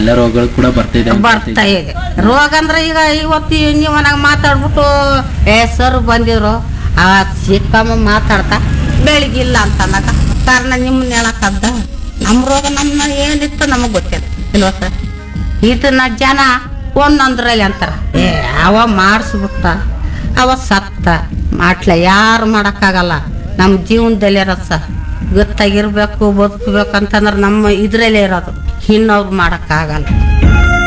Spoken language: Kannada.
ಎಲ್ಲ ರೋಗಗಳು ಕೂಡ ಬರ್ತಿದೆ ಅಂತ ಬರ್ತಾ ಇದೆ ರೋಗ ಅಂದ್ರೆ ಈಗ ಇವತ್ತು ನೀವು ನನಗೆ ಮಾತಾಡ್ಬಿಟ್ಟು ಏ ಸರ್ ಬಂದಿದ್ರು ಆ ಸಿಕ್ಕಮ್ಮ ಮಾತಾಡ್ತಾ ಬೆಳಗಿಲ್ಲ ಅಂತ ಅನ್ನಕ ಕಾರಣ ನಿಮ್ಮನ್ನ ಹೇಳಕ್ಕದ್ದ ನಮ್ಮ ರೋಗ ನಮ್ಮ ಏನಿತ್ತು ನಮಗೆ ಗೊತ್ತಿಲ್ಲ ಇಲ್ವಾ ಸರ್ ಇದನ್ನ ಜನ ಒಂದೊಂದ್ರಲ್ಲಿ ಅಂತಾರ ಏ ಅವ ಮಾಡಿಸ್ಬಿಟ್ಟ ಅವ ಸತ್ತ ಮಾಡ್ಲ ಯಾರು ಮಾಡೋಕ್ಕಾಗಲ್ಲ ನಮ್ಮ ಜೀವನದಲ್ಲಿ ಇರೋದು ಸರ್ ಗೊತ್ತಾಗಿರ್ಬೇಕು ಬದುಕಬೇಕು ಅಂತಂದ್ರೆ ನಮ್ಮ ಇದ್ರಲ್ಲೇ ಇರೋದು ಇನ್ನವ್ರು ಮಾಡೋಕ್ಕಾಗಲ್ಲ